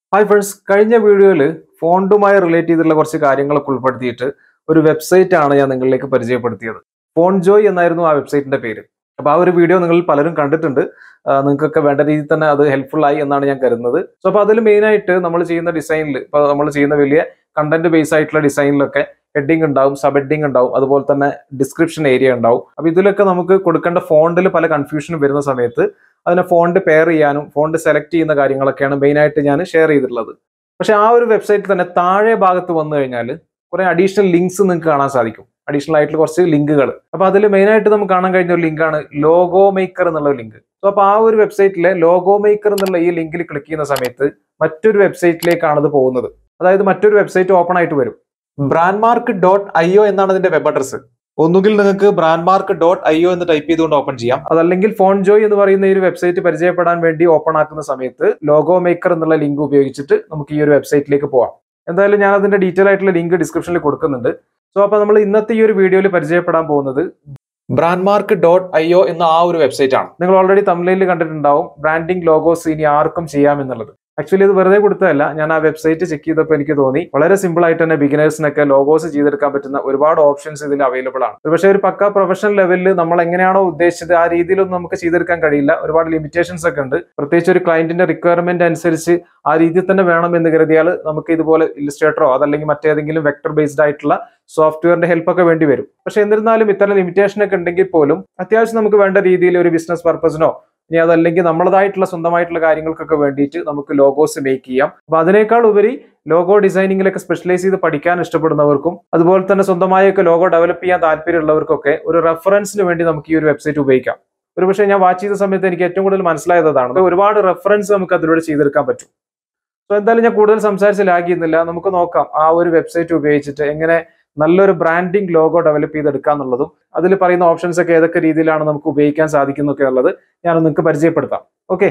hi friends കഴിഞ്ഞ വീഡിയോയിൽ ഫോണ്ടുമായി relate ചെയ്തിട്ടുള്ള കുറച്ച് കാര്യങ്ങളൊക്കെ ഉൾപ്പെടുത്തിയിട്ട് ഒരു വെബ്സൈറ്റ് ആണ് ഞാൻ നിങ്ങളിലേക്ക് പരിചയപ്പെടുത്തിയത് ഫോൺ ജോയ് എന്നായിരുന്നു ആ വെബ്സൈറ്റിന്റെ പേര് അപ്പോൾ ആ ഒരു വീഡിയോ നിങ്ങൾ പലരും കണ്ടിട്ടുണ്ട് ആ, നിങ്ങൾക്കൊക്കെ വേണ്ട രീതിയിൽ തന്നെ അത് ഹെൽപ്ഫുൾ ആയി എന്നാണ് ഞാൻ കരുതുന്നത് സോ അപ്പോൾ അതിൽ മെയിനായിട്ട് നമ്മൾ ചെയ്യുന്ന ഡിസൈനിൽ ഇപ്പോൾ നമ്മൾ ചെയ്യുന്ന വലിയ കണ്ടന്റ് ബേസ് ആയിട്ടുള്ള ഡിസൈനിലൊക്കെ ഹെഡിങ് ഉണ്ടാവും സബ് ഹെഡിങ് ഉണ്ടാവും അതുപോലെ തന്നെ ഡിസ്ക്രിപ്ഷൻ ഏരിയ ഉണ്ടാവും അപ്പോൾ ഇതിലൊക്കെ നമുക്ക് കൊടുക്കേണ്ട ഫോണ്ടിൽ പല കൺഫ്യൂഷനും വരുന്ന സമയത്ത് അതിനെ ഫോണ്ട് പെയർ ചെയ്യാനും ഫോണ്ട് സെലക്ട് ചെയ്യുന്ന കാര്യങ്ങളൊക്കെയാണ് മെയിനായിട്ട് ഞാൻ ഷെയർ ചെയ്തിട്ടുള്ളത് പക്ഷെ ആ ഒരു വെബ്സൈറ്റിൽ തന്നെ താഴെ ഭാഗത്ത് വന്നു കഴിഞ്ഞാൽ കുറെ അഡീഷണൽ ലിങ്ക്സ് നിങ്ങൾക്ക് കാണാൻ സാധിക്കും അഡീഷണൽ ആയിട്ടുള്ള കുറച്ച് ലിങ്കുകൾ അപ്പൊ അതിൽ മെയിനായിട്ട് നമുക്ക് കാണാൻ കഴിഞ്ഞ ഒരു ലിങ്കാണ് ലോഗോ മേക്കർ എന്നുള്ള ലിങ്ക് സോ അപ്പൊ ആ ഒരു വെബ്സൈറ്റിലെ ലോഗോ മേക്കർ എന്നുള്ള ഈ ലിങ്കിൽ ക്ലിക്ക് ചെയ്യുന്ന സമയത്ത് മറ്റൊരു വെബ്സൈറ്റിലേക്കാണ് ഇത് പോകുന്നത് അതായത് മറ്റൊരു വെബ്സൈറ്റ് ഓപ്പൺ ആയിട്ട് വരും brand mark dot I O എന്നാണ് ഇതിന്റെ വെബ് അഡ്രസ് ഒന്നുകിൽ നിങ്ങൾക്ക് brand mark dot I O എന്ന് ടൈപ്പ് ചെയ്തുകൊണ്ട് ഓപ്പൺ ചെയ്യാം അതല്ലെങ്കിൽ ഫോൺ ജോയ് എന്ന് പറയുന്ന ഈ ഒരു വെബ്സൈറ്റ് പരിചയപ്പെടാൻ വേണ്ടി ഓപ്പൺ ആക്കുന്ന സമയത്ത് ലോഗോ മേക്കർ എന്നുള്ള ലിങ്ക് ഉപയോഗിച്ചിട്ട് നമുക്ക് ഈ ഒരു വെബ്സൈറ്റിലേക്ക് പോവാം എന്തായാലും ഞാൻ അതിന്റെ ഡീറ്റെയിൽ ആയിട്ടുള്ള ലിങ്ക് ഡിസ്ക്രിപ്ഷനിൽ കൊടുക്കുന്നുണ്ട് സോ അപ്പൊ നമ്മൾ ഇന്നത്തെ ഈ ഒരു വീഡിയോയിൽ പരിചയപ്പെടാൻ പോകുന്നത് brand mark dot I O എന്ന ആ ഒരു വെബ്സൈറ്റ് ആണ് നിങ്ങൾ ഓൾറെഡി തമിഴിൽ കണ്ടിട്ടുണ്ടാവും ബ്രാൻഡിംഗ് ലോഗോസ് ഇനി ആർക്കും ചെയ്യാം എന്നുള്ളത് ആക്ച്വലി ഇത് വെറുതെ കൊടുത്തതല്ല ഞാൻ ആ വെബ്സൈറ്റ് ചെക്ക് ചെയ്തപ്പോൾ എനിക്ക് തോന്നി വളരെ സിമ്പിൾ ആയിട്ട് തന്നെ ബിഗിനേഴ്സിനൊക്കെ ലോഗോസ് ചെയ്തെടുക്കാൻ പറ്റുന്ന ഒരുപാട് ഓപ്ഷൻസ് ഇതിൽ അവൈലബിൾ ആണ് പക്ഷേ ഒരു പക്ക പ്രൊഫഷണൽ ലെവലിൽ നമ്മൾ എങ്ങനെയാണോ ഉദ്ദേശിച്ചത് ആ രീതിയിലൊന്നും നമുക്ക് ചെയ്തെടുക്കാൻ കഴിയില്ല ഒരുപാട് ലിമിറ്റേഷൻസ് ഒക്കെ ഉണ്ട് പ്രത്യേകിച്ച് ഒരു ക്ലയന്റിന്റെ റിക്വയർമെന്റ് അനുസരിച്ച് ആ രീതിയിൽ തന്നെ വേണം എന്ന് കരുതിയാൽ നമുക്ക് ഇതുപോലെ ഇലിസ്ട്രേറ്ററോ അതല്ലെങ്കിൽ മറ്റേതെങ്കിലും വെക്ടർ ബേസ്ഡ് ആയിട്ടുള്ള സോഫ്റ്റ്വെയറിന്റെ ഹെൽപ്പ് ഒക്കെ വേണ്ടി വരും പക്ഷെ എന്നിരുന്നാലും ഇത്തരം ലിമിറ്റേഷൻ ഒക്കെ ഉണ്ടെങ്കിൽ പോലും അത്യാവശ്യം നമുക്ക് വേണ്ട രീതിയിൽ ഒരു ബിസിനസ് പർപ്പസിനോ ഇനി അതല്ലെങ്കിൽ നമ്മളതായിട്ടുള്ള സ്വന്തമായിട്ടുള്ള കാര്യങ്ങൾക്കൊക്കെ വേണ്ടിയിട്ട് നമുക്ക് ലോഗോസ് മേക്ക് ചെയ്യാം അപ്പൊ അതിനേക്കാൾ ഉപരി ലോഗോ ഡിസൈനിങ്ങിലൊക്കെ സ്പെഷ്യലൈസ് ചെയ്ത് പഠിക്കാൻ ഇഷ്ടപ്പെടുന്നവർക്കും അതുപോലെ തന്നെ സ്വന്തമായൊക്കെ ലോഗോ ഡെവലപ്പ് ചെയ്യാൻ താല്പര്യമുള്ളവർക്കൊക്കെ ഒരു റെഫറൻസിന് വേണ്ടി നമുക്ക് ഈ ഒരു വെബ്സൈറ്റ് ഉപയോഗിക്കാം ഒരു പക്ഷേ ഞാൻ വാച്ച് ചെയ്ത സമയത്ത് എനിക്ക് ഏറ്റവും കൂടുതൽ മനസ്സിലായതാണ് അപ്പൊ ഒരുപാട് റെഫറൻസ് നമുക്ക് അതിലൂടെ ചെയ്തെടുക്കാൻ പറ്റും സോ എന്തായാലും ഞാൻ കൂടുതൽ സംസാരിച്ച് ലാഗ് ചെയ്യുന്നില്ല നമുക്ക് നോക്കാം ആ ഒരു വെബ്സൈറ്റ് ഉപയോഗിച്ചിട്ട് എങ്ങനെ നല്ലൊരു ബ്രാൻഡിംഗ് ലോഗോ ഡെവലപ്പ് ചെയ്തെടുക്കുക എന്നുള്ളതും അതിൽ പറയുന്ന ഓപ്ഷൻസ് ഒക്കെ ഏതൊക്കെ രീതിയിലാണ് നമുക്ക് ഉപയോഗിക്കാൻ സാധിക്കുന്നൊക്കെ ഉള്ളത് ഞാൻ നിങ്ങൾക്ക് പരിചയപ്പെടുത്താം okay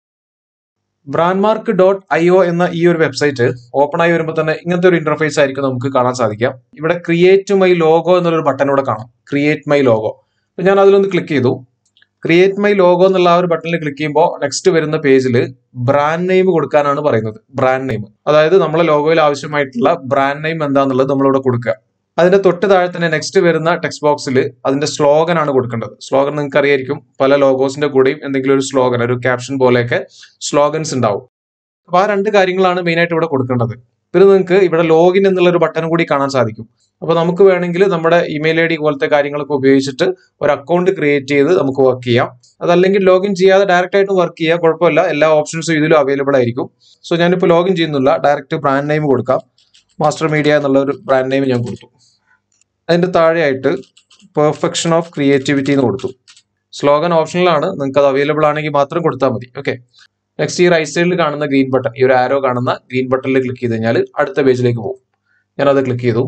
brand mark dot I O എന്ന ഈ ഒരു വെബ്സൈറ്റ് ഓപ്പൺ ആയി വരുമ്പോൾ തന്നെ ഇങ്ങനത്തെ ഒരു ഇന്റർഫേസ് ആയിരിക്കും നമുക്ക് കാണാൻ സാധിക്കാം ഇവിടെ ക്രിയേറ്റ് മൈ ലോഗോ എന്നുള്ളൊരു ബട്ടൺ ഇവിടെ കാണാം ക്രിയേറ്റ് മൈ ലോഗോ അപ്പൊ ഞാൻ അതിലൊന്ന് ക്ലിക്ക് ചെയ്തു ക്രിയേറ്റ് മൈ ലോഗോ എന്നുള്ള ആ ഒരു ബട്ടണിൽ ക്ലിക്ക് ചെയ്യുമ്പോൾ നെക്സ്റ്റ് വരുന്ന പേജിൽ ബ്രാൻഡ് നെയിം കൊടുക്കാനാണ് പറയുന്നത് ബ്രാൻഡ് നെയിം അതായത് നമ്മളെ ലോഗോയിൽ ആവശ്യമായിട്ടുള്ള ബ്രാൻഡ് നെയിം എന്താന്നുള്ളത് നമ്മളിവിടെ കൊടുക്കുക അതിന്റെ തൊട്ട് താഴെ തന്നെ നെക്സ്റ്റ് വരുന്ന ടെക്സ്റ്റ് ബോക്സിൽ അതിന്റെ സ്ലോഗൻ ആണ് കൊടുക്കേണ്ടത് സ്ലോഗൻ നിങ്ങൾക്ക് അറിയായിരിക്കും പല ലോഗോസിന്റെ കൂടെയും എന്തെങ്കിലും ഒരു സ്ലോഗൻ ഒരു ക്യാപ്ഷൻ പോലെയൊക്കെ സ്ലോഗൻസ് ഉണ്ടാവും അപ്പൊ ആ രണ്ട് കാര്യങ്ങളാണ് മെയിൻ ആയിട്ട് ഇവിടെ കൊടുക്കേണ്ടത് പിന്നെ നിങ്ങൾക്ക് ഇവിടെ ലോഗിൻ എന്നുള്ള ഒരു ബട്ടൺ കൂടി കാണാൻ സാധിക്കും അപ്പൊ നമുക്ക് വേണമെങ്കിൽ നമ്മുടെ ഇമെയിൽ ഐ ഡി പോലത്തെ കാര്യങ്ങളൊക്കെ ഉപയോഗിച്ചിട്ട് ഒരു അക്കൗണ്ട് ക്രിയേറ്റ് ചെയ്ത് നമുക്ക് വർക്ക് ചെയ്യാം അതല്ലെങ്കിൽ ലോഗിൻ ചെയ്യാതെ ഡയറക്റ്റ് ആയിട്ട് വർക്ക് ചെയ്യാം കുഴപ്പമില്ല എല്ലാ ഓപ്ഷൻസും ഇതിലും അവൈലബിൾ ആയിരിക്കും സോ ഞാനിപ്പോൾ ലോഗിൻ ചെയ്യുന്നില്ല ഡയറക്റ്റ് ബ്രാൻഡ് നെയിം കൊടുക്കാം മാസ്റ്റർ മീഡിയ എന്നുള്ള ഒരു ബ്രാൻഡ് നെയിം ഞാൻ കൊടുത്തു അതിന്റെ താഴെയായിട്ട് പെർഫെക്ഷൻ ഓഫ് ക്രിയേറ്റിവിറ്റി എന്ന് കൊടുത്തു സ്ലോഗൻ ഓപ്ഷനിലാണ് നിങ്ങൾക്ക് അത് അവൈലബിൾ ആണെങ്കിൽ മാത്രം കൊടുത്താൽ മതി ഓക്കെ നെക്സ്റ്റ് ഈ റൈറ്റ് സൈഡിൽ കാണുന്ന ഗ്രീൻ ബട്ടൺ ഈ ഒരു ആരോ കാണുന്ന ഗ്രീൻ ബട്ടണിൽ ക്ലിക്ക് ചെയ്ത് കഴിഞ്ഞാൽ അടുത്ത പേജിലേക്ക് പോകും ഞാനത് ക്ലിക്ക് ചെയ്തു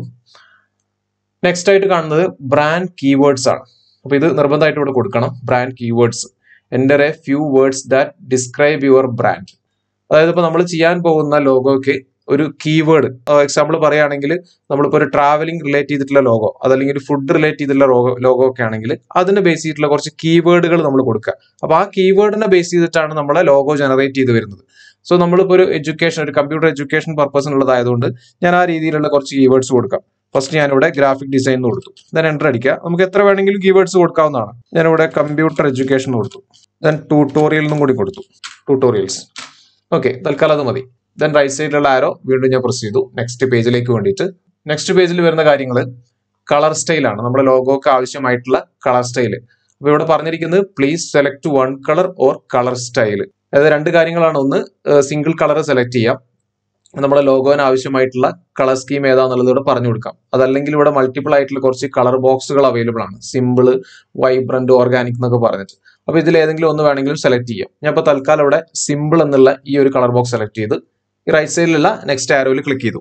നെക്സ്റ്റ് ആയിട്ട് കാണുന്നത് ബ്രാൻഡ് കീവേഡ്സ് ആണ് അപ്പൊ ഇത് നിർബന്ധമായിട്ട് ഇവിടെ കൊടുക്കണം brand keywords enter a few words that describe your brand അതായത് ഇപ്പോൾ നമ്മൾ ചെയ്യാൻ പോകുന്ന ലോഗോയ്ക്ക് ഒരു കീവേഡ് എക്സാമ്പിൾ പറയുകയാണെങ്കിൽ നമ്മളിപ്പോൾ ഒരു ട്രാവലിംഗ് റിലേറ്റ് ചെയ്തിട്ടുള്ള ലോഗോ അതല്ലെങ്കിൽ ഒരു ഫുഡ് റിലേറ്റ് ചെയ്തിട്ടുള്ള ലോഗോ ലോഗോ ഒക്കെ ആണെങ്കിൽ അതിനെ ബേസ് ചെയ്തിട്ടുള്ള കുറച്ച് കീവേഡുകൾ നമ്മൾ കൊടുക്കുക അപ്പോൾ ആ കീവേഡിനെ ബേസ് ചെയ്തിട്ടാണ് നമ്മളെ ലോഗോ ജനറേറ്റ് ചെയ്ത് വരുന്നത് സോ നമ്മളിപ്പോൾ ഒരു എഡ്യൂക്കേഷൻ ഒരു കമ്പ്യൂട്ടർ എഡ്യൂക്കേഷൻ പർപ്പസിനുള്ളതായതുകൊണ്ട് ഞാൻ ആ രീതിയിലുള്ള കുറച്ച് കീവേഡ്സ് കൊടുക്കാം ഫസ്റ്റ് ഞാനിവിടെ ഗ്രാഫിക് ഡിസൈൻ എന്ന് കൊടുത്തു ദെൻ എൻ്റർ അടിക്കുക നമുക്ക് എത്ര വേണമെങ്കിലും കീവേഡ്സ് കൊടുക്കാവുന്നതാണ് ഞാനിവിടെ കമ്പ്യൂട്ടർ എഡ്യൂക്കേഷൻ കൊടുത്തു ദെൻ ട്യൂട്ടോറിയൽ എന്നും കൂടി കൊടുത്തു ട്യൂട്ടോറിയൽസ് ഓക്കെ തൽക്കാലം അത് മതി ദെൻ റൈറ്റ് സൈഡിലുള്ള ആരോ വീണ്ടും ഞാൻ പ്രസ് ചെയ്തു നെക്സ്റ്റ് പേജിലേക്ക് വേണ്ടിയിട്ട് നെക്സ്റ്റ് പേജിൽ വരുന്ന കാര്യങ്ങൾ കളർ സ്റ്റൈലാണ് നമ്മുടെ ലോഗോക്ക് ആവശ്യമായിട്ടുള്ള കളർ സ്റ്റൈല് അപ്പൊ ഇവിടെ പറഞ്ഞിരിക്കുന്നത് please select one colour or colour style അതായത് രണ്ട് കാര്യങ്ങളാണ് ഒന്ന് സിംഗിൾ കളർ സെലക്ട് ചെയ്യാം നമ്മുടെ ലോഗോന് ആവശ്യമായിട്ടുള്ള കളർ സ്കീം ഏതാന്നുള്ളത് ഇവിടെ പറഞ്ഞു കൊടുക്കാം അതല്ലെങ്കിൽ ഇവിടെ മൾട്ടിപ്പിൾ ആയിട്ടുള്ള കുറച്ച് കളർ ബോക്സുകൾ അവൈലബിൾ ആണ് സിമ്പിൾ വൈബ്രന്റ് ഓർഗാനിക് എന്നൊക്കെ പറഞ്ഞിട്ട് അപ്പൊ ഇതിൽ ഏതെങ്കിലും ഒന്ന് വേണമെങ്കിലും സെലക്ട് ചെയ്യാം ഞാൻ ഇപ്പോൾ തൽക്കാലം ഇവിടെ സിമ്പിൾ എന്നുള്ള ഈ ഒരു കളർ ബോക്സ് സെലക്ട് ചെയ്ത് ഈ റൈറ്റ് സൈഡിലുള്ള നെക്സ്റ്റ് ആരോയിൽ ക്ലിക്ക് ചെയ്തു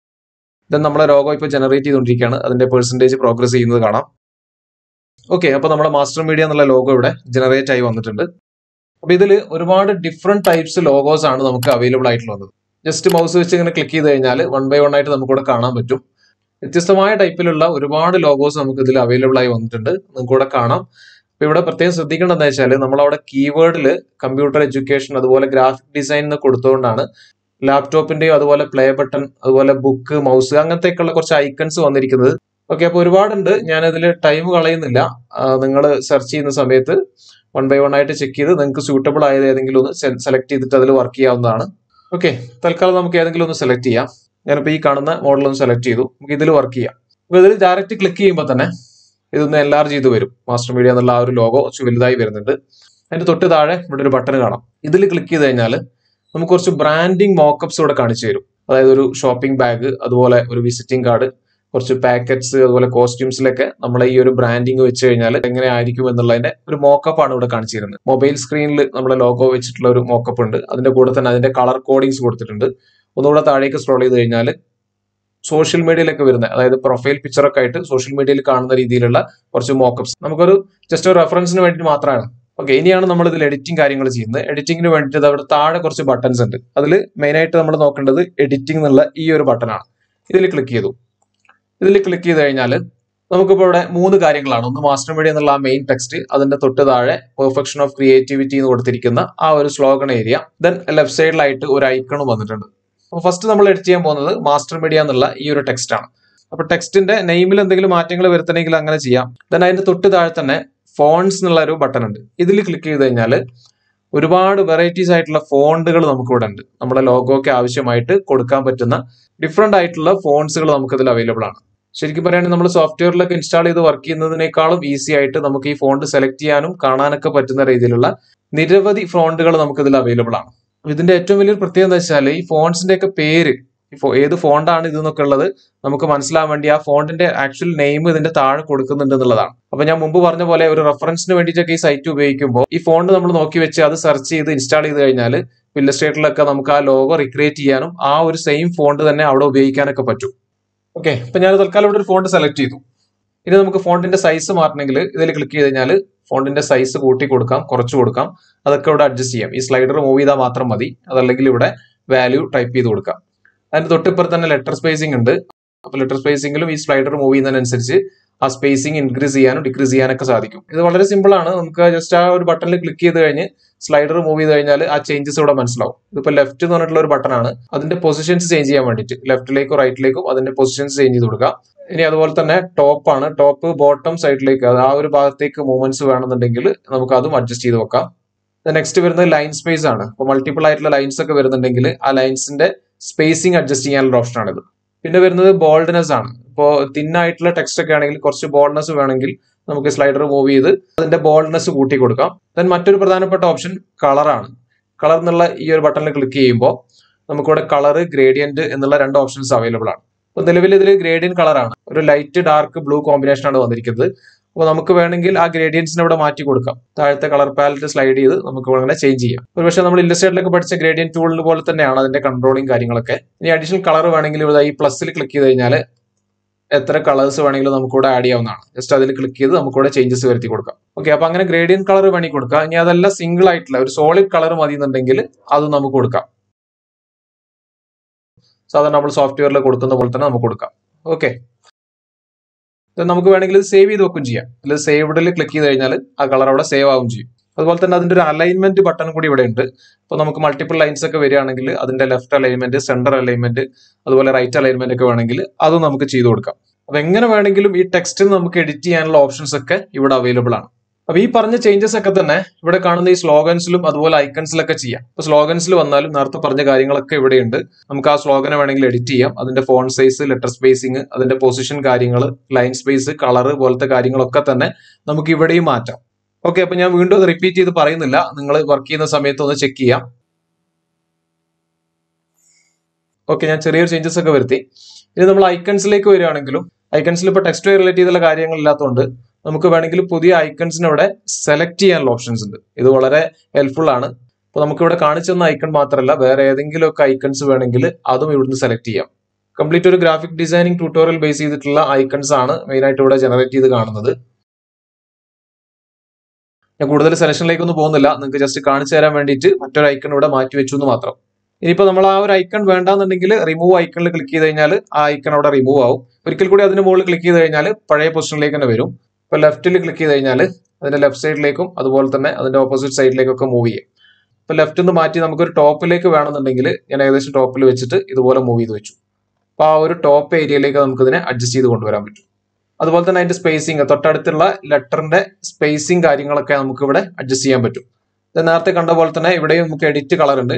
ദെൻ നമ്മളെ ലോഗോ ഇപ്പോൾ ജനറേറ്റ് ചെയ്തുകൊണ്ടിരിക്കുകയാണ് അതിന്റെ പെർസെൻറ്റേജ് പ്രോഗ്രസ് ചെയ്യുന്നത് കാണാം ഓക്കെ അപ്പൊ നമ്മുടെ മാസ്റ്റർ മീഡിയ എന്നുള്ള ലോഗോ ഇവിടെ ജനറേറ്റ് ആയി വന്നിട്ടുണ്ട് അപ്പൊ ഇതിൽ ഒരുപാട് ഡിഫറെന്റ് ടൈപ്സ് ലോഗോസ് ആണ് നമുക്ക് അവൈലബിൾ ആയിട്ടുള്ളത് ജസ്റ്റ് മൗസ് വെച്ച് ഇങ്ങനെ ക്ലിക്ക് ചെയ്ത് കഴിഞ്ഞാൽ വൺ ബൈ വൺ ആയിട്ട് നമുക്ക് ഇവിടെ കാണാൻ പറ്റും വ്യത്യസ്തമായ ടൈപ്പിലുള്ള ഒരുപാട് ലോഗോസ് നമുക്ക് ഇതിൽ അവൈലബിൾ ആയി വന്നിട്ടുണ്ട് നിങ്ങൾക്ക് ഇവിടെ കാണാം അപ്പൊ ഇവിടെ പ്രത്യേകം ശ്രദ്ധിക്കേണ്ടത് എന്താ വെച്ചാൽ നമ്മളവിടെ കീവേഡിൽ കമ്പ്യൂട്ടർ എഡ്യൂക്കേഷൻ അതുപോലെ ഗ്രാഫിക് ഡിസൈൻ എന്ന് കൊടുത്തുകൊണ്ടാണ് ലാപ്ടോപ്പിന്റെയോ അതുപോലെ പ്ലേ ബട്ടൺ അതുപോലെ ബുക്ക് മൗസ് അങ്ങനത്തെയൊക്കെയുള്ള കുറച്ച് ഐക്കൺസ് വന്നിരിക്കുന്നത് ഓക്കെ അപ്പോൾ ഒരുപാടുണ്ട് ഞാൻ അതിൽ ടൈം കളയുന്നില്ല നിങ്ങൾ സെർച്ച് ചെയ്യുന്ന സമയത്ത് വൺ ബൈ വൺ ആയിട്ട് ചെക്ക് ചെയ്ത് നിങ്ങൾക്ക് സൂട്ടബിൾ ആയത് ഏതെങ്കിലും ഒന്ന് സെലക്ട് ചെയ്തിട്ട് അതിൽ വർക്ക് ചെയ്യാവുന്നതാണ് ഓക്കെ തൽക്കാലം നമുക്ക് ഏതെങ്കിലും ഒന്ന് സെലക്ട് ചെയ്യാം ഞാനിപ്പോൾ ഈ കാണുന്ന മോഡൽ ഒന്ന് സെലക്ട് ചെയ്തു നമുക്ക് ഇതിൽ വർക്ക് ചെയ്യാം അപ്പോൾ ഇതിൽ ഡയറക്റ്റ് ക്ലിക്ക് ചെയ്യുമ്പോൾ തന്നെ ഇതൊന്ന് എൻലാർജ് ചെയ്ത് വരും മാസ്റ്റർ മീഡിയ എന്നുള്ള ആ ഒരു ലോഗോ കുറച്ച് വലുതായി വരുന്നുണ്ട് അതിന്റെ തൊട്ട് താഴെ ഇവിടെ ഒരു ബട്ടൺ കാണാം ഇതിൽ ക്ലിക്ക് ചെയ്ത് കഴിഞ്ഞാൽ നമുക്ക് കുറച്ച് ബ്രാൻഡിങ് മോക്കപ്സ് ഇവിടെ കാണിച്ചു തരും അതായത് ഒരു ഷോപ്പിംഗ് ബാഗ് അതുപോലെ ഒരു വിസിറ്റിംഗ് കാർഡ് കുറച്ച് പാക്കറ്റ്സ് അതുപോലെ കോസ്റ്റ്യൂംസിലൊക്കെ നമ്മളെ ഈ ഒരു ബ്രാൻഡിങ് വെച്ച് കഴിഞ്ഞാൽ എങ്ങനെ ആയിരിക്കും എന്നുള്ളതിന്റെ ഒരു മോക്കപ്പ് ആണ് ഇവിടെ കാണിച്ചു തരുന്നത് മൊബൈൽ സ്ക്രീനിൽ നമ്മുടെ ലോഗോ വെച്ചിട്ടുള്ള ഒരു മോക്കപ്പ് ഉണ്ട് അതിന്റെ കൂടെ തന്നെ അതിന്റെ കളർ കോഡിങ്സ് കൊടുത്തിട്ടുണ്ട് ഒന്നുകൂടെ താഴേക്ക് സ്ക്രോൾ ചെയ്ത് കഴിഞ്ഞാൽ സോഷ്യൽ മീഡിയയിലൊക്കെ വരുന്ന അതായത് പ്രൊഫൈൽ പിക്ചറൊക്കെ ആയിട്ട് സോഷ്യൽ മീഡിയയിൽ കാണുന്ന രീതിയിലുള്ള കുറച്ച് മോക്കപ്സ് നമുക്കൊരു ജസ്റ്റ് ഒരു റെഫറൻസിന് വേണ്ടി മാത്രമാണ് ഓക്കെ ഇനിയാണ് നമ്മൾ ഇതിൽ എഡിറ്റിംഗ് കാര്യങ്ങൾ ചെയ്യുന്നത് എഡിറ്റിംഗിന് വേണ്ടിയിട്ട് അവിടെ താഴെ കുറച്ച് ബട്ടൺസ് ഉണ്ട് അതിൽ മെയിനായിട്ട് നമ്മൾ നോക്കേണ്ടത് എഡിറ്റിംഗ് എന്നുള്ള ഈ ഒരു ബട്ടണാണ് ഇതിൽ ക്ലിക്ക് ചെയ്തു ഇതിൽ ക്ലിക്ക് ചെയ്ത് കഴിഞ്ഞാൽ നമുക്കിപ്പോൾ ഇവിടെ മൂന്ന് കാര്യങ്ങളാണ് ഒന്ന് മാസ്റ്റർ മീഡിയ എന്നുള്ള ആ മെയിൻ ടെക്സ്റ്റ് അതിന്റെ തൊട്ട് താഴെ പെർഫെക്ഷൻ ഓഫ് ക്രിയേറ്റിവിറ്റി എന്ന് കൊടുത്തിരിക്കുന്ന ആ ഒരു സ്ലോഗൺ ഏരിയ ദെൻ ലെഫ്റ്റ് സൈഡിലായിട്ട് ഒരു ഐക്കണും വന്നിട്ടുണ്ട് അപ്പോൾ ഫസ്റ്റ് നമ്മൾ എഡിറ്റ് ചെയ്യാൻ പോകുന്നത് മാസ്റ്റർ മീഡിയ എന്നുള്ള ഈ ഒരു ടെക്സ്റ്റ് ആണ് അപ്പോൾ ടെക്സ്റ്റിന്റെ നെയിമിൽ എന്തെങ്കിലും മാറ്റങ്ങൾ വരുത്തണമെങ്കിൽ അങ്ങനെ ചെയ്യാം ദെൻ അതിന്റെ തൊട്ട് താഴെ തന്നെ ഫോൺസ് എന്നുള്ള ഒരു ബട്ടൺ ഉണ്ട് ഇതിൽ ക്ലിക്ക് ചെയ്ത് കഴിഞ്ഞാൽ ഒരുപാട് വെറൈറ്റീസ് ആയിട്ടുള്ള ഫോണ്ടുകൾ നമുക്ക് ഇവിടെ ഉണ്ട് നമ്മുടെ ലോഗോയ്ക്ക് ആവശ്യമായിട്ട് കൊടുക്കാൻ പറ്റുന്ന ഡിഫറെന്റ് ആയിട്ടുള്ള ഫോൺസുകൾ നമുക്ക് ഇതിൽ അവൈലബിൾ ആണ് ശരിക്കും പറയുകയാണെങ്കിൽ നമ്മൾ സോഫ്റ്റ്വെയറിലൊക്കെ ഇൻസ്റ്റാൾ ചെയ്ത് വർക്ക് ചെയ്യുന്നതിനേക്കാളും ഈസി ആയിട്ട് നമുക്ക് ഈ ഫോണ്ട് സെലക്ട് ചെയ്യാനും കാണാനൊക്കെ പറ്റുന്ന രീതിയിലുള്ള നിരവധി ഫോണ്ടുകൾ നമുക്ക് ഇതിൽ അവൈലബിൾ ആണ് ഇതിന്റെ ഏറ്റവും വലിയൊരു പ്രത്യേകത എന്താ വെച്ചാൽ ഈ ഫോൺസിന്റെ ഒക്കെ പേര് ഏത് ഫോണ്ടാണ് ഇത് എന്നൊക്കെ ഉള്ളത് നമുക്ക് മനസ്സിലാവാൻ വേണ്ടി ആ ഫോണ്ടിന്റെ ആക്ച്വൽ നെയിം ഇതിന്റെ താഴെ കൊടുക്കുന്നുണ്ട് എന്നുള്ളതാണ് അപ്പൊ ഞാൻ മുമ്പ് പറഞ്ഞ പോലെ ഒരു റെഫറൻസിന് വേണ്ടിയിട്ടൊക്കെ ഈ സൈറ്റ് ഉപയോഗിക്കുമ്പോൾ ഈ ഫോണ്ട് നമ്മൾ നോക്കി വെച്ച് അത് സെർച്ച് ചെയ്ത് ഇൻസ്റ്റാൾ ചെയ്ത് കഴിഞ്ഞാൽ ഇല്ലസ്ട്രേറ്ററിലൊക്കെ നമുക്ക് ആ ലോഗോ റിക്രിയേറ്റ് ചെയ്യാനും ആ ഒരു സെയിം ഫോണ്ട് തന്നെ അവിടെ ഉപയോഗിക്കാനൊക്കെ പറ്റും ഓക്കെ ഇപ്പൊ ഞാൻ തൽക്കാലം ഇവിടെ ഒരു ഫോണ്ട് സെലക്ട് ചെയ്തു ഇനി നമുക്ക് ഫോണ്ടിന്റെ സൈസ് മാറണമെങ്കിൽ ഇതിൽ ക്ലിക്ക് ചെയ്ത് കഴിഞ്ഞാൽ ഫോണ്ടിന്റെ സൈസ് കൂട്ടി കൊടുക്കാം കുറച്ച് കൊടുക്കാം അതൊക്കെ ഇവിടെ അഡ്ജസ്റ്റ് ചെയ്യാം ഈ സ്ലൈഡർ മൂവ് ചെയ്താൽ മാത്രം മതി അതല്ലെങ്കിൽ ഇവിടെ വാല്യൂ ടൈപ്പ് ചെയ്ത് കൊടുക്കാം അതിന്റെ തൊട്ടിപ്പുറത്ത് തന്നെ ലെറ്റർ സ്പേസിംഗ് ഉണ്ട് അപ്പൊ ലെറ്റർ സ്പേസിംഗിലും ഈ സ്ലൈഡർ മൂവ് ചെയ്യുന്നതിനനുസരിച്ച് ആ സ്പേസിംഗ് ഇൻക്രീസ് ചെയ്യാനും ഡിക്രീസ് ചെയ്യാനൊക്കെ സാധിക്കും ഇത് വളരെ സിമ്പിൾ ആണ് നമുക്ക് ജസ്റ്റ് ആ ഒരു ബട്ടണിൽ ക്ലിക്ക് ചെയ്ത് കഴിഞ്ഞ് സ്ലൈഡർ മൂവ് ചെയ്ത് കഴിഞ്ഞാൽ ആ ചേഞ്ചസ് ഇവിടെ മനസ്സിലാവും ഇതിപ്പോ ലെഫ്റ്റ് എന്ന് പറഞ്ഞിട്ടുള്ള ഒരു ബട്ടൺ ആണ് അതിന്റെ പൊസിഷൻസ് ചേഞ്ച് ചെയ്യാൻ വേണ്ടിയിട്ട് ലെഫ്റ്റിലേക്കോ റൈറ്റിലേക്കും അതിന്റെ പൊസിഷൻസ് ചേഞ്ച് ചെയ്ത് കൊടുക്കാം ഇനി അതുപോലെ തന്നെ ടോപ്പ് ആണ് ടോപ്പ് ബോട്ടം സൈഡിലേക്ക് അത് ആ ഒരു ഭാഗത്തേക്ക് മൂവ്മെന്റ്സ് വേണമെന്നുണ്ടെങ്കിൽ നമുക്ക് അതും അഡ്ജസ്റ്റ് ചെയ്ത് വെക്കാം നെക്സ്റ്റ് വരുന്നത് ലൈൻ സ്പേസ് ആണ് ഇപ്പോൾ മൾട്ടിപ്പിൾ ആയിട്ടുള്ള ലൈൻസ് ഒക്കെ വരുന്നുണ്ടെങ്കിൽ ആ ലൈൻസിന്റെ സ്പേസിംഗ് അഡ്ജസ്റ്റ് ചെയ്യാനുള്ള ഓപ്ഷൻ ആണിത് പിന്നെ വരുന്നത് ബോൾഡ്നെസ് ആണ് ഇപ്പോൾ തിന്നായിട്ടുള്ള ടെക്സ്റ്റ് ഒക്കെ ആണെങ്കിൽ കുറച്ച് ബോൾഡ്നെസ് വേണമെങ്കിൽ നമുക്ക് സ്ലൈഡർ മൂവ് ചെയ്ത് അതിന്റെ ബോൾഡ്നെസ് കൂട്ടി കൊടുക്കാം ദെൻ മറ്റൊരു പ്രധാനപ്പെട്ട ഓപ്ഷൻ കളറാണ് കളർ എന്നുള്ള ഈ ഒരു ബട്ടണിൽ ക്ലിക്ക് ചെയ്യുമ്പോൾ നമുക്കിവിടെ കളർ ഗ്രേഡിയന്റ് എന്നുള്ള രണ്ട് ഓപ്ഷൻസ് അവൈലബിൾ ആണ് അപ്പോൾ നിലവിൽ ഇതിൽ ഗ്രേഡിയൻ കളറാണ് ഒരു ലൈറ്റ് ഡാർക്ക് ബ്ലൂ കോമ്പിനേഷൻ ആണ് വന്നിരിക്കുന്നത് അപ്പോൾ നമുക്ക് വേണമെങ്കിൽ ആ ഗ്രേഡിയൻസിനെ ഇവിടെ മാറ്റി കൊടുക്കാം താഴത്തെ കളർ പാലറ്റ് സ്ലൈഡ് ചെയ്ത് നമുക്ക് അങ്ങനെ ചേഞ്ച് ചെയ്യാം ഒരു പക്ഷേ നമ്മൾ ഇല്ലസ്ട്രേറ്റിലൊക്കെ പഠിച്ച ഗ്രേഡിയൻ ടൂളിന് പോലെ തന്നെയാണ് അതിന്റെ കൺട്രോളിങ് കാര്യങ്ങളൊക്കെ ഇനി അഡീഷണൽ കളർ വേണമെങ്കിൽ ഇവിടെ ഈ പ്ലസ്സിൽ ക്ലിക്ക് ചെയ്ത് കഴിഞ്ഞാൽ എത്ര കളേഴ്സ് വേണമെങ്കിലും നമുക്ക് ഇവിടെ ആഡ് ചെയ്യാവുന്നതാണ് ജസ്റ്റ് അതിൽ ക്ലിക്ക് ചെയ്ത് നമുക്ക് ഇവിടെ ചേഞ്ചസ് വരുത്തി കൊടുക്കാം ഓക്കെ അപ്പൊ അങ്ങനെ ഗ്രേഡിയൻ കളർ വേണമെങ്കിൽ കൊടുക്കാം ഇനി അതല്ല സിംഗിൾ ആയിട്ടുള്ള ഒരു സോളിഡ് കളർ മതി എന്നുണ്ടെങ്കിൽ അത് നമുക്ക് കൊടുക്കാം സാധാരണ നമ്മൾ സോഫ്റ്റ്വെയറിൽ കൊടുക്കുന്ന പോലെ തന്നെ നമുക്ക് കൊടുക്കാം ഓക്കെ നമുക്ക് വേണമെങ്കിൽ ഇത് സേവ് ചെയ്ത് വെക്കും ചെയ്യാം അതിൽ സേവ്ഡിൽ ക്ലിക്ക് ചെയ്ത് കഴിഞ്ഞാൽ ആ കളർ അവിടെ സേവ് ആവും ചെയ്യും അതുപോലെ തന്നെ അതിന്റെ ഒരു അലൈൻമെന്റ് ബട്ടൺ കൂടി ഇവിടെ ഉണ്ട് അപ്പോൾ നമുക്ക് മൾട്ടിപ്പിൾ ലൈൻസ് ഒക്കെ വരികയാണെങ്കിൽ അതിന്റെ ലെഫ്റ്റ് അലൈൻമെന്റ് സെന്റർ അലൈൻമെന്റ് അതുപോലെ റൈറ്റ് അലൈൻമെന്റ് ഒക്കെ വേണമെങ്കിൽ അതും നമുക്ക് ചെയ്തു കൊടുക്കാം അപ്പൊ എങ്ങനെ വേണമെങ്കിലും ഈ ടെക്സ്റ്റിൽ നമുക്ക് എഡിറ്റ് ചെയ്യാനുള്ള ഓപ്ഷൻസ് ഒക്കെ ഇവിടെ അവൈലബിൾ ആണ് അപ്പൊ ഈ പറഞ്ഞ ചേഞ്ചസ് ഒക്കെ തന്നെ ഇവിടെ കാണുന്ന ഈ സ്ലോഗൻസിലും അതുപോലെ ഐക്കൺസിലൊക്കെ ചെയ്യാം ഇപ്പൊ സ്ലോഗൻസിൽ വന്നാലും നേരത്തെ പറഞ്ഞ കാര്യങ്ങളൊക്കെ ഇവിടെയുണ്ട് നമുക്ക് ആ സ്ലോഗനെ വേണമെങ്കിൽ എഡിറ്റ് ചെയ്യാം അതിന്റെ ഫോൺ സൈസ് ലെറ്റർ സ്പേസിങ് അതിന്റെ പൊസിഷൻ കാര്യങ്ങൾ ലൈൻ സ്പേസ് കളർ പോലത്തെ കാര്യങ്ങളൊക്കെ തന്നെ നമുക്ക് ഇവിടെയും മാറ്റാം ഓക്കെ അപ്പൊ ഞാൻ വീണ്ടും അത് റിപ്പീറ്റ് ചെയ്ത് പറയുന്നില്ല നിങ്ങൾ വർക്ക് ചെയ്യുന്ന സമയത്ത് ഒന്ന് ചെക്ക് ചെയ്യാം ഓക്കെ ഞാൻ ചെറിയൊരു ചേഞ്ചസ് ഒക്കെ വരുത്തി ഇനി നമ്മൾ ഐക്കൺസിലേക്ക് വരികയാണെങ്കിലും ഐക്കൺസിൽ ഇപ്പോൾ ടെക്സ്റ്റ് റിലേറ്റ് ചെയ്തുള്ള കാര്യങ്ങൾ ഇല്ലാത്തതുകൊണ്ട് നമുക്ക് വേണമെങ്കിൽ പുതിയ ഐക്കൺസിന് ഇവിടെ സെലക്ട് ചെയ്യാനുള്ള ഓപ്ഷൻസ് ഉണ്ട് ഇത് വളരെ ഹെൽപ്ഫുൾ ആണ് അപ്പോൾ നമുക്ക് ഇവിടെ കാണിച്ചു തന്ന ഐക്കൺ മാത്രമല്ല വേറെ ഏതെങ്കിലും ഒക്കെ ഐക്കൺസ് വേണമെങ്കിൽ അതും ഇവിടുന്ന് സെലക്ട് ചെയ്യാം കംപ്ലീറ്റ് ഒരു ഗ്രാഫിക് ഡിസൈനിങ് ട്യൂട്ടോറിയൽ ബേസ് ചെയ്തിട്ടുള്ള ഐക്കൺസ് ആണ് മെയിൻ ആയിട്ട് ഇവിടെ ജനറേറ്റ് ചെയ്ത് കാണുന്നത് ഞാൻ കൂടുതൽ സെലക്ഷനിലേക്ക് ഒന്നും പോകുന്നില്ല നിങ്ങൾക്ക് ജസ്റ്റ് കാണിച്ചു തരാൻ വേണ്ടിയിട്ട് മറ്റൊരു ഐക്കൺ ഇവിടെ മാറ്റി വെച്ചു എന്ന് മാത്രം ഇനിയിപ്പോൾ നമ്മൾ ആ ഒരു ഐക്കൺ വേണ്ടാന്നുണ്ടെങ്കിൽ റിമൂവ് ഐക്കണിൽ ക്ലിക്ക് ചെയ്ത് കഴിഞ്ഞാൽ ആ ഐക്കൺ അവിടെ റിമൂവ് ആവും ഒരിക്കൽ കൂടി അതിന് മുകളിൽ ക്ലിക്ക് ചെയ്ത് കഴിഞ്ഞാൽ പഴയ പൊസിഷനിലേക്ക് തന്നെ വരും ഇപ്പോൾ ലെഫ്റ്റിൽ ക്ലിക്ക് ചെയ്ത് കഴിഞ്ഞാൽ അതിന്റെ ലെഫ്റ്റ് സൈഡിലേക്കും അതുപോലെ തന്നെ അതിന്റെ ഓപ്പോസിറ്റ് സൈഡിലേക്കൊക്കെ മൂവ് ചെയ്യും ഇപ്പൊ ലെഫ്റ്റ് നിന്ന് മാറ്റി നമുക്കൊരു ടോപ്പിലേക്ക് വേണമെന്നുണ്ടെങ്കിൽ ഞാൻ ഏകദേശം ടോപ്പിൽ വെച്ചിട്ട് ഇതുപോലെ മൂവ് ചെയ്ത് വെച്ചു അപ്പൊ ആ ഒരു ടോപ്പ് ഏരിയയിലേക്ക് നമുക്ക് ഇതിനെ അഡ്ജസ്റ്റ് ചെയ്ത് കൊണ്ടുവരാൻ പറ്റും അതുപോലെ തന്നെ അതിന്റെ സ്പേസിങ് തൊട്ടടുത്തുള്ള ലെറ്ററിന്റെ സ്പേസിങ് കാര്യങ്ങളൊക്കെ നമുക്ക് ഇവിടെ അഡ്ജസ്റ്റ് ചെയ്യാൻ പറ്റും ഇത് നേരത്തെ കണ്ട പോലെ തന്നെ ഇവിടെയും നമുക്ക് എഡിറ്റ് കളർ ഉണ്ട്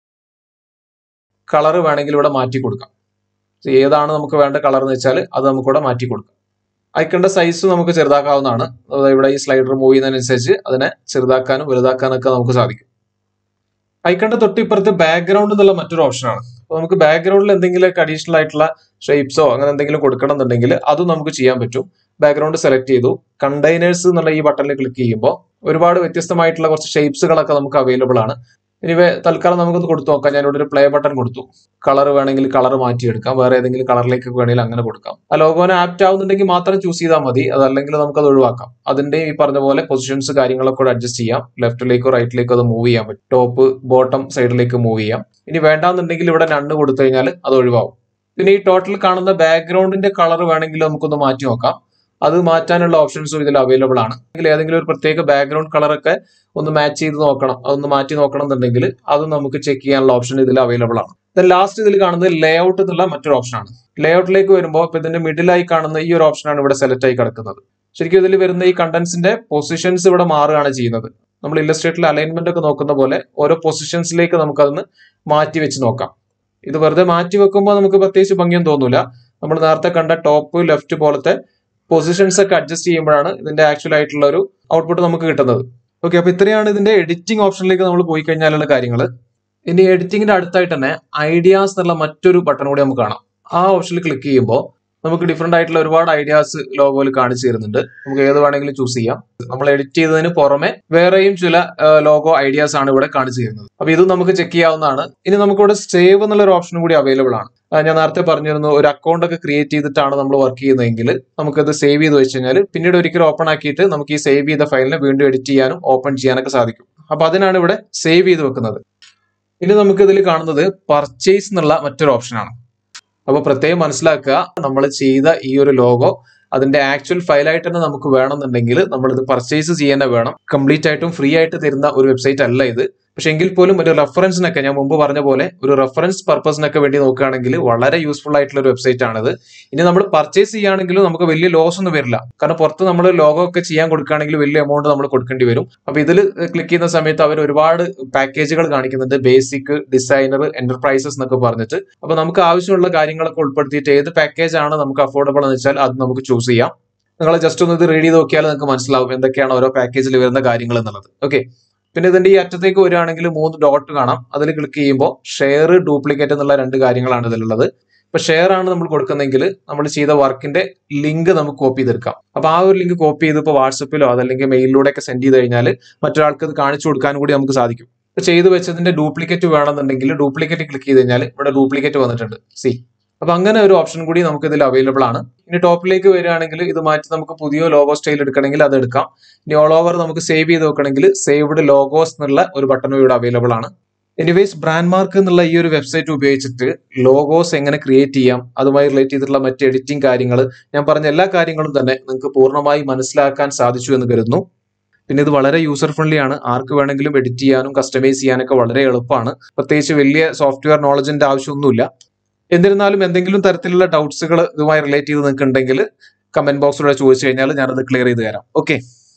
കളർ വേണമെങ്കിൽ ഇവിടെ മാറ്റി കൊടുക്കാം So ഏതാണ് നമുക്ക് വേണ്ട കളർ എന്ന് വെച്ചാൽ അത് നമുക്ക് ഇവിടെ മാറ്റി കൊടുക്കാം ഐക്കണിന്റെ സൈസ് നമുക്ക് ചെറുതാക്കാവുന്നതാണ് അതായത് ഇവിടെ ഈ സ്ലൈഡർ മൂവ് ചെയ്യുന്നതിനനുസരിച്ച് അതിനെ ചെറുതാക്കാനും വലുതാക്കാനും ഒക്കെ നമുക്ക് സാധിക്കും ഐക്കണിന്റെ തൊട്ടിപ്പുറത്ത് ബാക്ക്ഗ്രൗണ്ട് എന്നുള്ള മറ്റൊരു ഓപ്ഷനാണ് അപ്പോൾ നമുക്ക് ബാക്ക്ഗ്രൗണ്ടിൽ എന്തെങ്കിലും അഡീഷണൽ ആയിട്ടുള്ള ഷേപ്സോ അങ്ങനെ എന്തെങ്കിലും കൊടുക്കണം എന്നുണ്ടെങ്കിൽ അതും നമുക്ക് ചെയ്യാൻ പറ്റും ബാക്ക്ഗ്രൗണ്ട് സെലക്ട് ചെയ്തു കണ്ടെയ്നേഴ്സ് എന്നുള്ള ഈ ബട്ടണിൽ ക്ലിക്ക് ചെയ്യുമ്പോൾ ഒരുപാട് വ്യത്യസ്തമായിട്ടുള്ള കുറച്ച് ഷേപ്സുകളൊക്കെ നമുക്ക് അവൈലബിൾ ആണ് ഇനി വേ- തൽക്കാലം നമുക്കൊന്ന് കൊടുത്തു നോക്കാം ഞാനിവിടെ ഒരു പ്ലേ ബട്ടൺ കൊടുത്തു കളർ വേണമെങ്കിൽ കളർ മാറ്റിയെടുക്കാം വേറെ ഏതെങ്കിലും കളറിലേക്ക് വേണമെങ്കിൽ അങ്ങനെ കൊടുക്കാം ആ ലോഗോനെ ആപ്റ്റ് ആവുന്നുണ്ടെങ്കിൽ മാത്രം ചൂസ് ചെയ്താൽ മതി അതല്ലെങ്കിൽ നമുക്ക് അത് ഒഴിവാക്കാം അതിന്റെ ഈ പറഞ്ഞ പോലെ പൊസിഷൻസ് കാര്യങ്ങളൊക്കെ കൂടെ അഡ്ജസ്റ്റ് ചെയ്യാം ലെഫ്റ്റിലേക്കോ റൈറ്റിലേക്കോ അത് മൂവ് ചെയ്യാൻ പറ്റും ടോപ്പ് ബോട്ടം സൈഡിലേക്ക് മൂവ് ചെയ്യാം ഇനി വേണ്ടാന്നുണ്ടെങ്കിൽ ഇവിടെ നണ്ണ് കൊടുത്തു കഴിഞ്ഞാൽ അത് ഒഴിവാകും പിന്നെ ഈ ടോട്ടൽ കാണുന്ന ബാക്ക്ഗ്രൗണ്ടിന്റെ കളർ വേണമെങ്കിൽ നമുക്കൊന്ന് മാറ്റി നോക്കാം അത് മാറ്റാനുള്ള ഓപ്ഷൻസും ഇതിൽ അവൈലബിൾ ആണ് അല്ലെങ്കിൽ ഏതെങ്കിലും ഒരു പ്രത്യേക ബാക്ക്ഗ്രൗണ്ട് കളറൊക്കെ ഒന്ന് മാച്ച് ചെയ്ത് നോക്കണം അതൊന്ന് മാറ്റി നോക്കണം എന്നുണ്ടെങ്കിൽ അത് നമുക്ക് ചെക്ക് ചെയ്യാനുള്ള ഓപ്ഷൻ ഇതിൽ അവൈലബിൾ ആണ് ദെൻ ലാസ്റ്റ് ഇതിൽ കാണുന്നത് ലേ ഔട്ട് എന്നുള്ള മറ്റൊരു ഓപ്ഷനാണ് ലേ ഔട്ടിലേക്ക് വരുമ്പോൾ ഇപ്പൊ ഇതിന്റെ മിഡിലായി കാണുന്ന ഈ ഒരു ഓപ്ഷനാണ് ഇവിടെ സെലക്ട് ആയി കിടക്കുന്നത് ശരിക്കും ഇതിൽ വരുന്ന ഈ കണ്ടന്റ്സിന്റെ പൊസിഷൻസ് ഇവിടെ മാറുകയാണ് ചെയ്യുന്നത് നമ്മൾ ഇല്ലസ്ട്രേറ്റിൽ അലൈൻമെന്റ് ഒക്കെ നോക്കുന്ന പോലെ ഓരോ പൊസിഷൻസിലേക്ക് നമുക്ക് അതൊന്ന് മാറ്റി വെച്ച് നോക്കാം ഇത് വെറുതെ മാറ്റി വെക്കുമ്പോൾ നമുക്ക് പ്രത്യേകിച്ച് ഭംഗിയൊന്നും തോന്നൂല നമ്മൾ നേരത്തെ കണ്ട ടോപ്പ് ലെഫ്റ്റ് പോലത്തെ പൊസിഷൻസ് ഒക്കെ അഡ്ജസ്റ്റ് ചെയ്യുമ്പോഴാണ് ഇതിന്റെ ആക്ച്വൽ ആയിട്ടുള്ള ഒരു ഔട്ട്പുട്ട് നമുക്ക് കിട്ടുന്നത് ഓക്കെ അപ്പൊ ഇത്രയാണ് ഇതിന്റെ എഡിറ്റിംഗ് ഓപ്ഷനിലേക്ക് നമ്മൾ പോയി കഴിഞ്ഞാലുള്ള കാര്യങ്ങൾ ഇനി എഡിറ്റിംഗിന്റെ അടുത്തായിട്ട് തന്നെ ഐഡിയാസ് എന്നുള്ള മറ്റൊരു ബട്ടൺ കൂടി നമുക്ക് കാണാം ആ ഓപ്ഷനിൽ ക്ലിക്ക് ചെയ്യുമ്പോൾ നമുക്ക് ഡിഫറെന്റ് ആയിട്ടുള്ള ഒരുപാട് ഐഡിയാസ് ലോഗോയിൽ കാണിച്ചു തരുന്നുണ്ട് നമുക്ക് ഏത് വേണമെങ്കിലും ചൂസ് ചെയ്യാം നമ്മൾ എഡിറ്റ് ചെയ്തതിന് പുറമെ വേറെയും ചില ലോഗോ ഐഡിയാസ് ആണ് ഇവിടെ കാണിച്ചു തരുന്നത് അപ്പൊ ഇത് നമുക്ക് ചെക്ക് ചെയ്യാവുന്നതാണ് ഇനി നമുക്കിവിടെ സേവ് എന്നുള്ള ഒരു ഓപ്ഷനും കൂടി അവൈലബിൾ ആണ് ആ, ഞാൻ നേരത്തെ പറഞ്ഞിരുന്നു ഒരു അക്കൗണ്ട് ഒക്കെ ക്രിയേറ്റ് ചെയ്തിട്ടാണ് നമ്മൾ വർക്ക് ചെയ്യുന്നതെങ്കിൽ നമുക്കത് സേവ് ചെയ്ത് വെച്ച് കഴിഞ്ഞാൽ പിന്നീട് ഒരിക്കലും ഓപ്പൺ ആക്കിയിട്ട് നമുക്ക് ഈ സേവ് ചെയ്ത ഫയലിനെ വീണ്ടും എഡിറ്റ് ചെയ്യാനും ഓപ്പൺ ചെയ്യാനൊക്കെ സാധിക്കും അപ്പൊ അതിനാണ് ഇവിടെ സേവ് ചെയ്ത് വെക്കുന്നത് ഇനി നമുക്ക് ഇതിൽ കാണുന്നത് പർച്ചേസ് എന്നുള്ള മറ്റൊരു ഓപ്ഷനാണ് അപ്പൊ പ്രത്യേകം മനസ്സിലാക്കുക നമ്മൾ ചെയ്ത ഈ ഒരു ലോഗോ അതിന്റെ ആക്ച്വൽ ഫയലായിട്ട് തന്നെ നമുക്ക് വേണമെന്നുണ്ടെങ്കിൽ നമ്മൾ ഇത് പർച്ചേസ് ചെയ്യാൻ വേണം കംപ്ലീറ്റ് ആയിട്ടും ഫ്രീ ആയിട്ട് തരുന്ന ഒരു വെബ്സൈറ്റ് അല്ല ഇത് പക്ഷെ എങ്കിൽ പോലും ഒരു റെഫറൻസിനൊക്കെ ഞാൻ മുമ്പ് പറഞ്ഞ പോലെ ഒരു റെഫറൻസ് പർപ്പസിനൊക്കെ വേണ്ടി നോക്കുകയാണെങ്കിൽ വളരെ യൂസ്ഫുൾ ആയിട്ടുള്ള ഒരു വെബ്സൈറ്റ് ആണിത് ഇനി നമ്മൾ പർച്ചേസ് ചെയ്യുകയാണെങ്കിലും നമുക്ക് വലിയ ലോസ് ഒന്നും വരില്ല കാരണം പുറത്ത് നമ്മൾ ലോഗോ ഒക്കെ ചെയ്യാൻ കൊടുക്കുകയാണെങ്കിൽ വലിയ എമൗണ്ട് നമ്മൾ കൊടുക്കേണ്ടി വരും അപ്പൊ ഇതിൽ ക്ലിക്ക് ചെയ്യുന്ന സമയത്ത് അവർ ഒരുപാട് പാക്കേജുകൾ കാണിക്കുന്നുണ്ട് ബേസിക് ഡിസൈനർ എന്റർപ്രൈസസ് എന്നൊക്കെ പറഞ്ഞിട്ട് അപ്പൊ നമുക്ക് ആവശ്യമുള്ള കാര്യങ്ങളൊക്കെ ഉൾപ്പെടുത്തിയിട്ട് ഏത് പാക്കേജ് ആണ് നമുക്ക് അഫോർഡബിൾ എന്ന് വെച്ചാൽ അത് നമുക്ക് ചൂസ് ചെയ്യാം നിങ്ങൾ ജസ്റ്റ് ഒന്ന് ഇത് റീഡ് ചെയ്ത് നോക്കിയാൽ നിങ്ങൾക്ക് മനസ്സിലാവും എന്തൊക്കെയാണ് ഓരോ പാക്കേജിൽ വരുന്ന കാര്യങ്ങൾ എന്നുള്ളത് ഓക്കെ പിന്നെ ഇതിന്റെ ഈ അറ്റത്തേക്ക് വരികയാണെങ്കിൽ മൂന്ന് ഡോട്ട് കാണാം അതിൽ ക്ലിക്ക് ചെയ്യുമ്പോൾ ഷെയർ ഡ്യൂപ്ലിക്കേറ്റ് എന്നുള്ള രണ്ട് കാര്യങ്ങളാണ് ഇതിലുള്ളത് ഇപ്പൊ ഷെയർ ആണ് നമ്മൾ കൊടുക്കുന്നെങ്കിൽ നമ്മൾ ചെയ്ത വർക്കിന്റെ ലിങ്ക് നമുക്ക് കോപ്പി ചെയ്തെടുക്കാം അപ്പൊ ആ ഒരു ലിങ്ക് കോപ്പി ചെയ്ത് ഇപ്പോൾ വാട്സപ്പിലോ അതല്ലെങ്കിൽ മെയിലിലൂടെ ഒക്കെ സെൻഡ് ചെയ്ത് കഴിഞ്ഞാൽ മറ്റൊരാൾക്ക് ഇത് കാണിച്ചു കൊടുക്കാൻ കൂടി നമുക്ക് സാധിക്കും ഇപ്പൊ ചെയ്തു വെച്ചതിന്റെ ഡ്യൂപ്ലിക്കേറ്റ് വേണമെന്നുണ്ടെങ്കിൽ ഡ്യൂപ്ലിക്കേറ്റ് ക്ലിക്ക് ചെയ്ത് കഴിഞ്ഞാൽ ഇവിടെ ഡ്യൂപ്ലിക്കേറ്റ് വന്നിട്ടുണ്ട് സി അപ്പൊ അങ്ങനെ ഒരു ഓപ്ഷൻ കൂടി നമുക്ക് ഇതിൽ അവൈലബിൾ ആണ് ഇനി ടോപ്പിലേക്ക് വരികയാണെങ്കിൽ ഇത് മാറ്റി നമുക്ക് പുതിയ ലോഗോ സ്റ്റൈൽ എടുക്കണമെങ്കിൽ അത് എടുക്കാം ഇനി ഓൾ ഓവർ നമുക്ക് സേവ് ചെയ്ത് വെക്കണമെങ്കിൽ സേവ്ഡ് ലോഗോസ് എന്നുള്ള ഒരു ബട്ടണും ഇവിടെ അവൈലബിൾ ആണ് എനിവേസ് ബ്രാൻഡ് മാർക്ക് എന്നുള്ള ഈ ഒരു വെബ്സൈറ്റ് ഉപയോഗിച്ചിട്ട് ലോഗോസ് എങ്ങനെ ക്രിയേറ്റ് ചെയ്യാം അതുമായി റിലേറ്റ് ചെയ്തിട്ടുള്ള മറ്റ് എഡിറ്റിംഗ് കാര്യങ്ങൾ ഞാൻ പറഞ്ഞ എല്ലാ കാര്യങ്ങളും തന്നെ നിങ്ങൾക്ക് പൂർണ്ണമായി മനസ്സിലാക്കാൻ സാധിച്ചു എന്ന് കരുതുന്നു പിന്നെ ഇത് വളരെ യൂസർ ഫ്രണ്ട്ലി ആണ് ആർക്ക് വേണമെങ്കിലും എഡിറ്റ് ചെയ്യാനും കസ്റ്റമൈസ് ചെയ്യാനൊക്കെ വളരെ എളുപ്പമാണ് പ്രത്യേകിച്ച് വലിയ സോഫ്റ്റ്വെയർ നോളജിന്റെ ആവശ്യമൊന്നുമില്ല എന്നിരുന്നാലും എന്തെങ്കിലും തരത്തിലുള്ള ഡൗട്ട്സുകൾ ഇതുമായി റിലേറ്റ് ചെയ്ത് നിങ്ങൾക്ക് ഉണ്ടെങ്കിൽ കമന്റ് ബോക്സിലൂടെ ചോദിച്ചു കഴിഞ്ഞാൽ ഞാനത് ക്ലിയർ ചെയ്ത് തരാം ഓക്കെ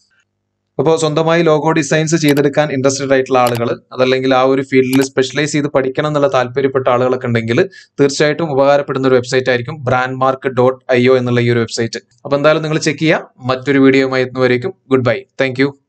അപ്പോൾ സ്വന്തമായി ലോഗോ ഡിസൈൻസ് ചെയ്തെടുക്കാൻ ഇൻട്രസ്റ്റഡ് ആയിട്ടുള്ള ആളുകൾ അതല്ലെങ്കിൽ ആ ഒരു ഫീൽഡിൽ സ്പെഷ്യലൈസ് ചെയ്ത് പഠിക്കണം എന്നുള്ള താല്പര്യപ്പെട്ട ആളുകളൊക്കെ ഉണ്ടെങ്കിൽ തീർച്ചയായിട്ടും ഉപകാരപ്പെടുന്ന ഒരു വെബ്സൈറ്റ് ആയിരിക്കും brand mark dot I O എന്നുള്ള ഈ ഒരു വെബ്സൈറ്റ് അപ്പോൾ എന്തായാലും നിങ്ങൾ ചെക്ക് ചെയ്യുക മറ്റൊരു വീഡിയോയുമായി എത്തുന്നവരേക്കും ഗുഡ് ബൈ താങ്ക്